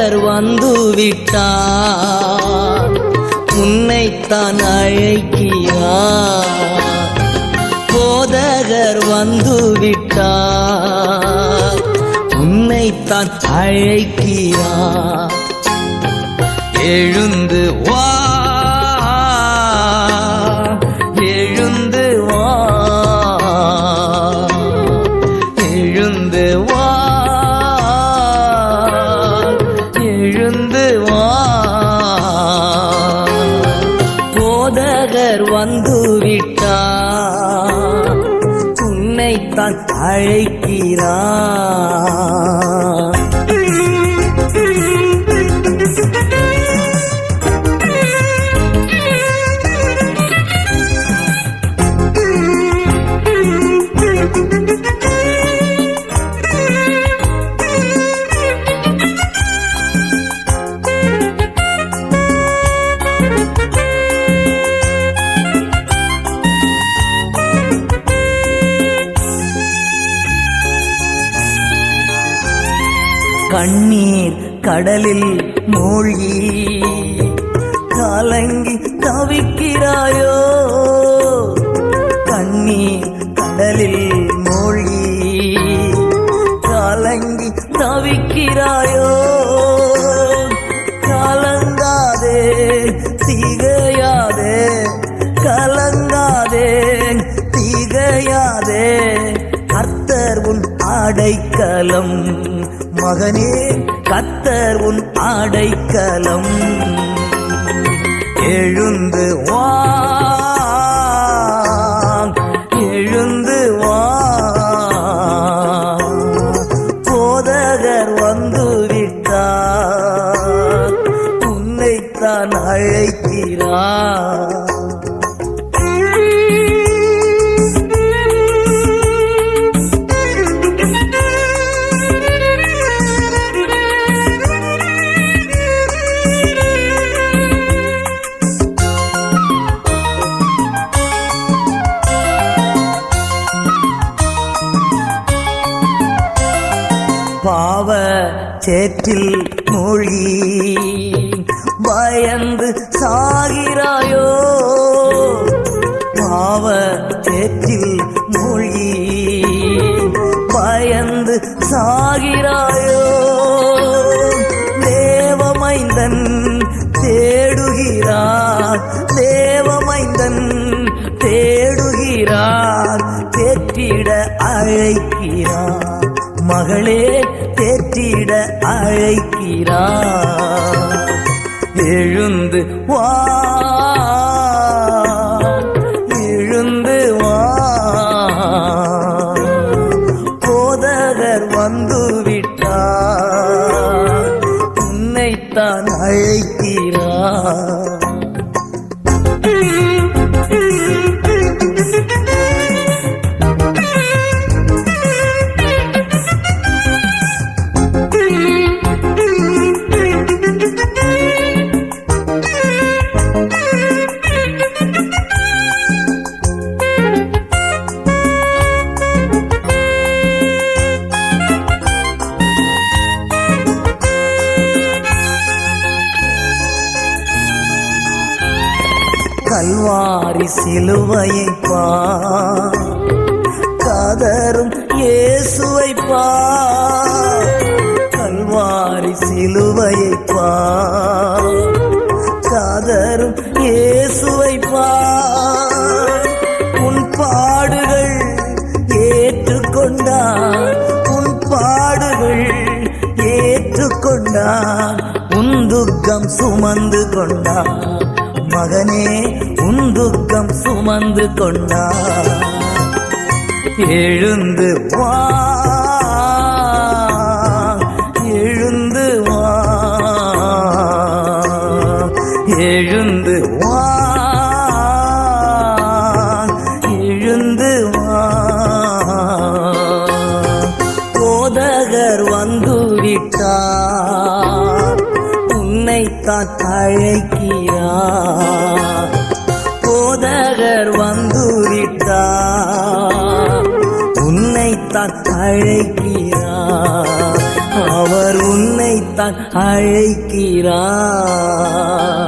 போதகர் வந்து விட்டார் உன்னைத்தான் அழைக்கிறார் போதகர் வந்து விட்டார் உன்னைத்தான் அழைக்கிறார் எழுந்து வா எழுந்து வா எழுந்து வா எழுந்து வா போதகர் வந்து விட்டார் உன்னைத்தான் அழைக்கிறார் கண்ணீர் கடலில் மூழ்கி கலங்கி தவிக்கிறாயோ கண்ணீர் கடலில் மூழ்கி கலங்கி தவிக்கிறாயோ கலங்காதே திகையாதே கலங்காதே திகையாதே கர்த்தர் உன் ஆடைக்கலம் மகனே கர்த்தர் உன் ஆடைக்கலம் எழுந்து வா எழுந்து வா போதகர் வந்து விட்டார் உன்னைத்தான் அழைக்கிறார் பாவ சேற்றில் மூழ்கி பயந்து சாகிறாயோ பாவ சேற்றில் மூழ்கி பயந்து சாகிறாயோ தேவமைந்தன் தேடுகிறார் தேவமைந்தன் தேடுகிறார் தேற்றிட அழைக்கிறார் மகளே தேற்றிட அழைக்கிறார் எழுந்து வா எழுந்து வா போதகர் வந்து விட்டார் உன்னைத்தான் அழைக்கிறார் கல்வாரி சிலுவையை பா கதரும் இயேசுவை பா கல்வாரி சிலுவையை பா கதரும் இயேசுவை பா உன் பாடுகள் ஏற்றுக்கொண்டார் உன் பாடுகள் ஏற்றுக்கொண்டார் உன் துக்கம் சுமந்து கொண்டார் மகனே உன் துக்கம் சுமந்து கொண்டார் எழுந்து வா எழுந்து வா எழுந்து வா எழுந்து வா போதகர் வந்து விட்டார் உன்னைத்தான் அழைக்கிறார் போதகர் வந்து விட்டார் உன்னைத்தான் அழைக்கிறார் அவர் உன்னைத்தான் அழைக்கிறார்